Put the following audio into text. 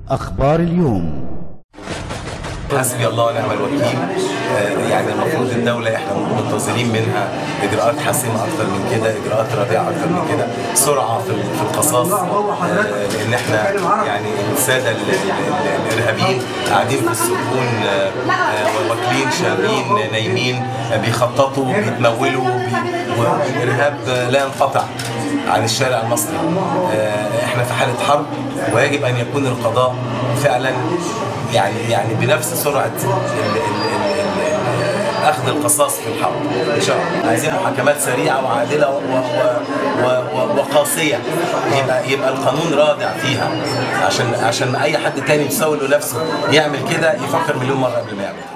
أخبار اليوم حسبي الله ونعم الوكيل آه، يعني المفروض الدولة احنا منتظرين منها اجراءات حاسمة اكتر من كده اجراءات رادعة اكتر من كده سرعة في في القصاص آه، لان احنا يعني السادة ال- ال- الارهابيين قاعدين في السجون آه، آه، واكلين شاربين نايمين آه، بيخططوا بيتمولوا بي- والارهاب آه، لا ينقطع عن الشارع المصري آه، احنا في حالة حرب ويجب ان يكون القضاء فعلا يعني يعني بنفس سرعه ال ال ال ال اخذ القصاص في الحرب ان شاء الله عايزين محاكمات سريعه وعادله و و و و وقاسيه يبقى يبقى القانون رادع فيها عشان عشان ما اي حد تاني يسوي له نفسه يعمل كده يفكر مليون مره قبل ما يعمل